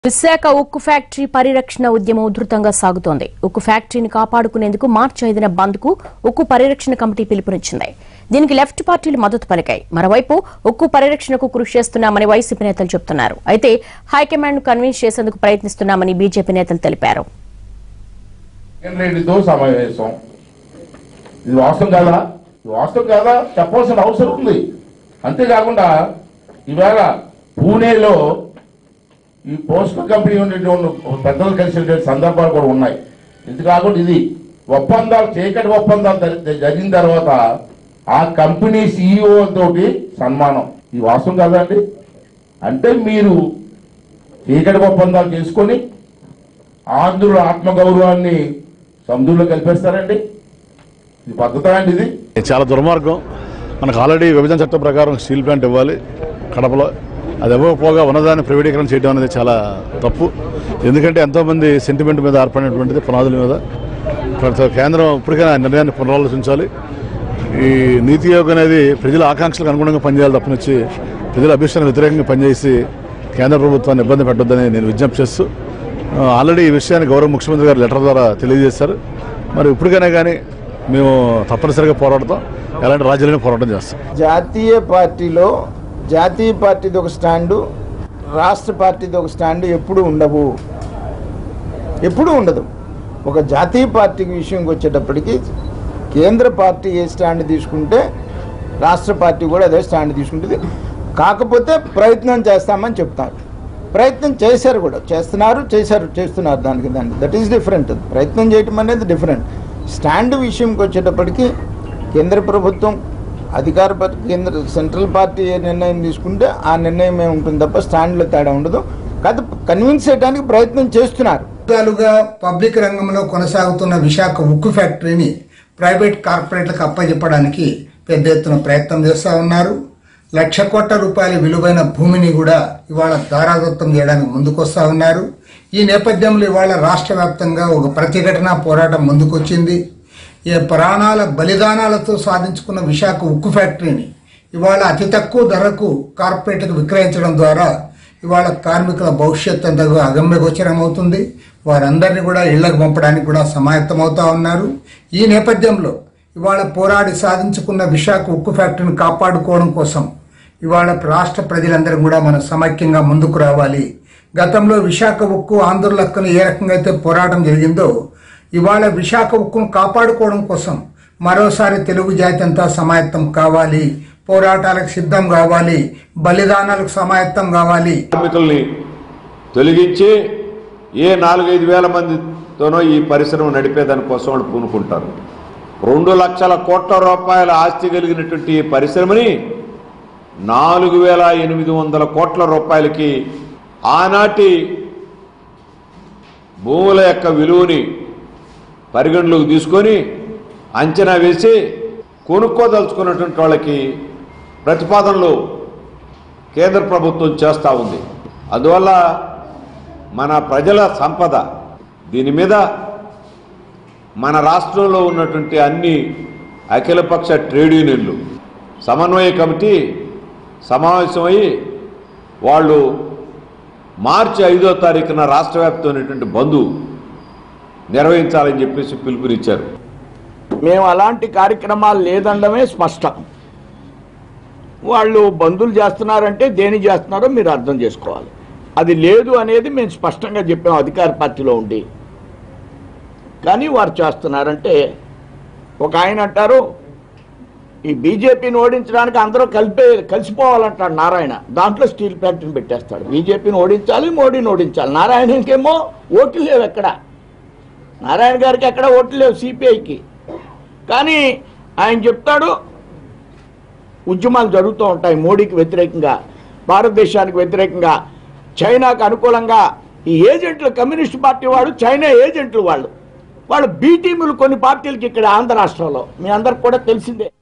విశాఖ ఉక్కు ఫ్యాక్టరీ పరిరక్షణ ఉద్యమం ఉధృతంగా సాగుతోంది ఉక్కు ఫ్యాక్టరీని కాపాడుకునేందుకు మార్చి ఐదున బంద్ కు ఉక్కు పరిరక్షణ కమిటీ పిలుపునిచ్చింది దీనికి లెఫ్ట్ పార్టీలు మద్దతు పలికాయి మరోవైపు ఉక్కు పరిరక్షణకు కృషి చేస్తున్నామని వైసీపీ నేతలు చెబుతున్నారు అయితే హైకమాండ్ ను కన్విన్స్ చేసేందుకు ప్రయత్నిస్తున్నామని బీజేపీ నేతలు తెలిపారు జగన్ రెడ్డితో సమావేశం ఇది వాస్తవం కాదా ఇది వాస్తవం కాదా చెప్పాల్సిన అవసరం ఉంది అంతేకాకుండా ఈవేళ పూణేలో ఈ పోస్టల్ కంపెనీ ఉండేటువంటి పెద్దలు కలిసినటువంటి సందర్భాలు కూడా ఉన్నాయి ఇది కాకుండా ఇది ఒప్పందాలు చీకటి ఒప్పందాలు జరి- జరిగిన తర్వాత ఆ కంపెనీ సిఇఓ తోటి సన్మానం ఇది వాస్తవం కాదా అండి అంటే మీరు చీకటి ఒప్పందాలు చేసుకొని ఆంధ్రుల ఆత్మగౌరవాన్ని సముద్రంలో కలిపేస్తారండి ఇది పద్ధత అండి ఇది ఇది చాలా దుర్మార్గం మనకు ఆల్రెడీ విభజన చట్టం ప్రకారం స్టీల్ ప్లాంట్ ఇవ్వాలి కడపలో అది ఇవ్వకపోగా ఉన్నదాన్ని ప్రైవేటీకరణ చేయడం అనేది చాలా తప్పు ఎందుకంటే ఎంతోమంది సెంటిమెంట్ మీద ఏర్పడినటువంటిది పునాదుల మీద ప్రతి కేంద్రం ఇప్పటికైనా ఆ నిర్ణయాన్ని పునరాలోచించాలి ఈ నీతి యోగం అనేది ప్రజల ఆకాంక్షలకు అనుగుణంగా పనిచేయాలి తప్పనిచ్చి ప్రజల అభిష్టానికి వ్యతిరేకంగా పనిచేసి కేంద్ర ప్రభుత్వాన్ని ఇబ్బంది పెట్టొద్దని నేను విజ్ఞప్తి చేస్తూ ఆ, ఆల్రెడీ ఈ విషయాన్ని గౌరవ ముఖ్యమంత్రి గారు లెటర్ ద్వారా తెలియజేశారు మరి ఇప్పటికైనా కానీ మేము తప్పనిసరిగా పోరాడతాం ఎలాంటి రాజ్యాలైనా పోరాటం చేస్తాం జాతీయ పార్టీలో జాతీయ పార్టీది ఒక స్టాండు రాష్ట్ర పార్టీది ఒక స్టాండు ఎప్పుడు ఉండవు ఎప్పుడూ ఉండదు ఒక జాతీయ పార్టీ విషయంకి వచ్చేటప్పటికి కేంద్ర పార్టీ ఏ స్టాండ్ తీసుకుంటే రాష్ట్ర పార్టీ కూడా అదే స్టాండ్ తీసుకుంటుంది కాకపోతే ప్రయత్నం చేస్తామని చెప్తారు ప్రయత్నం చేశారు కూడా చేస్తున్నారు చేశారు చేస్తున్నారు దానికి దాన్ని దట్ ఈస్ డిఫరెంట్ ప్రయత్నం చేయటం అనేది డిఫరెంట్ స్టాండ్ విషయంకి వచ్చేటప్పటికి కేంద్ర ప్రభుత్వం అధికార పార్టీ కేంద్ర సెంట్రల్ పార్టీ ఏ నిర్ణయం తీసుకుంటే ఆ నిర్ణయమే ఉంటుంది తప్ప స్టాండ్లో తేడా ఉండదు కాదు కన్విన్స్ చేయడానికి ప్రయత్నం చేస్తున్నారు దశాబ్దాలుగా పబ్లిక్ రంగంలో కొనసాగుతున్న విశాఖ ఉక్కు ఫ్యాక్టరీని ప్రైవేట్ కార్పొరేట్లకు అప్పజెప్పడానికి పెద్ద ఎత్తున ప్రయత్నం చేస్తూ ఉన్నారు లక్ష కోట్ల రూపాయల విలువైన భూమిని కూడా ఇవాళ దారాదత్తం చేయడానికి ముందుకొస్తా ఉన్నారు ఈ నేపథ్యంలో ఇవాళ రాష్ట్ర వ్యాప్తంగా ఒక ప్రతిఘటన పోరాటం ముందుకొచ్చింది ఈ ప్రాణాల బలిదానాలతో సాధించుకున్న విశాఖ ఉక్కు ఫ్యాక్టరీని ఇవాళ అతి తక్కువ ధరకు కార్పొరేట్లకు విక్రయించడం ద్వారా ఇవాళ కార్మికుల భవిష్యత్ అంతా అగమ్యగోచరం అవుతుంది వారందరినీ కూడా ఇళ్లకు పంపడానికి కూడా సమాయత్తమవుతా ఉన్నారు ఈ నేపథ్యంలో ఇవాళ పోరాడి సాధించుకున్న విశాఖ ఉక్కు ఫ్యాక్టరీని కాపాడుకోవడం కోసం ఇవాళ రాష్ట్ర ప్రజలందరూ కూడా మనం సమైక్యంగా ముందుకు రావాలి గతంలో విశాఖ ఉక్కు ఆంధ్రుల హక్కును ఏ రకంగా అయితే పోరాటం జరిగిందో ఇవాళ విశాఖ ఉక్కును కాపాడుకోవడం కోసం మరోసారి తెలుగు జాతి అంతా సమాయత్తం కావాలి పోరాటాలకు సిద్ధం కావాలి బలిదానాలకు సమాయత్తం కావాలి కార్మికుల్ని తొలగించి ఏ నాలుగైదు వేల మందితోనో ఈ పరిశ్రమ నడిపేదాని కోసం వాళ్ళు పూనుకుంటారు రెండు లక్షల కోట్ల రూపాయల ఆస్తి కలిగినటువంటి ఈ పరిశ్రమని నాలుగు వేల ఎనిమిది వందల కోట్ల రూపాయలకి ఆనాటి భూముల యొక్క విలువని పరిగణలోకి తీసుకొని అంచనా వేసి కొనుక్కోదలుచుకున్నటువంటి వాళ్ళకి ప్రతిపాదనలు కేంద్ర ప్రభుత్వం చేస్తూ ఉంది అందువల్ల మన ప్రజల సంపద దీని మీద మన రాష్ట్రంలో ఉన్నటువంటి అన్ని అఖిలపక్ష ట్రేడ్ యూనియన్లు సమన్వయ కమిటీ సమావేశమయ్యి వాళ్ళు మార్చి ఐదో తారీఖున రాష్ట్ర వ్యాప్తమైనటువంటి బంధు నిర్వహించాలని చెప్పేసి పిలుపునిచ్చారు మేము అలాంటి కార్యక్రమాలు లేదండమే స్పష్టం వాళ్ళు బంధువులు చేస్తున్నారంటే దేని చేస్తున్నారో మీరు అర్థం చేసుకోవాలి అది లేదు అనేది మేము స్పష్టంగా చెప్పాం అధికార పార్టీలో ఉండి కానీ వారు చేస్తున్నారంటే ఒక ఆయన అంటారు ఈ బీజేపీని ఓడించడానికి అందరూ కలిపే కలిసిపోవాలంటాడు నారాయణ దాంట్లో స్టీల్ ఫ్యాక్టరీని పెట్టేస్తాడు బీజేపీని ఓడించాలి మోడీని ఓడించాలి నారాయణకేమో ఓట్లు లేవు ఎక్కడ నారాయణ గారికి ఎక్కడ ఓట్లు లేవు సిపిఐకి కానీ ఆయన చెప్తాడు ఉద్యమాలు జరుగుతూ ఉంటాయి మోడీకి వ్యతిరేకంగా భారతదేశానికి వ్యతిరేకంగా చైనాకు అనుకూలంగా ఈ ఏజెంట్లు కమ్యూనిస్ట్ పార్టీ వాడు చైనా ఏజెంట్లు వాళ్ళు వాళ్ళు బీ టీములు కొన్ని పార్టీలకి ఇక్కడ ఆంధ్ర రాష్ట్రంలో మీ అందరికి కూడా తెలిసిందే